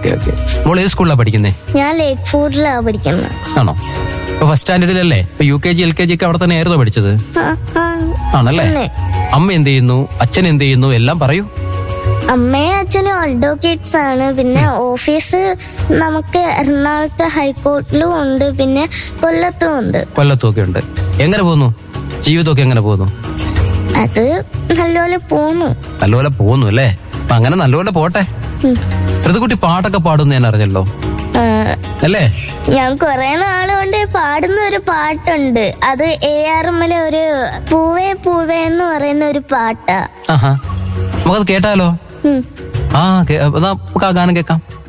Okay okay മോൾ ഏത് സ്കൂളിലാണ് പഠിക്കുന്നേ ഞാൻ ലേക്ക് ഫുഡിലാണ് പഠിക്കുന്നത് ആണോ ഇപ്പൊ ഫസ്റ്റ് സ്റ്റാൻഡേർഡിലല്ലേ ഇപ്പൊ U K G L K G ഒക്കെ അവിടെ തന്നെ ആയിരുന്നോ പഠിച്ചത് ആ, ആ. ആണല്ലേ തന്നെ. അമ്മ എന്ത് ചെയ്യുന്നു അച്ഛൻ എന്ത് ചെയ്യുന്നു എല്ലാം പറയൂ അമ്മയും അച്ഛനും അഡ്വക്കേറ്റ്സ് ആണ് പിന്നെ ഓഫീസ് നമുക്ക് എറണാകുളത്ത് ഹൈക്കോർട്ടിലും ഉണ്ട് പിന്നെ കൊല്ലത്തും ഉണ്ട് കൊല്ലത്തും ഒക്കെ ഉണ്ട് എങ്ങനെ പോകുന്നു ജീവിതമൊക്കെ എങ്ങനെ പോകുന്നു അത് നല്ലപോലെ പോന്നു നല്ലപോലെ പോകുന്നു അല്ലേ അപ്പൊ അങ്ങനെ നല്ലപോലെ പോട്ടെ ഉം. ഋതുക്കുട്ടി പാട്ടൊക്കെ പാടുന്നു ഞാൻ അറിഞ്ഞല്ലോ ആ, അല്ലേ ഞാൻ കുറെ നാളുകൊണ്ട് പാടുന്ന ഒരു പാട്ടുണ്ട് അത് എ ആർ എമ്മിലെ ഒരു പൂവേ പൂവേ എന്ന് പറയുന്ന ഒരു പാട്ടാ ആഹാ നമുക്കത് കേട്ടാലോ ഉം. ആ കേ- എന്നാ നമുക്ക് ആ ഗാനം കേൾക്കാം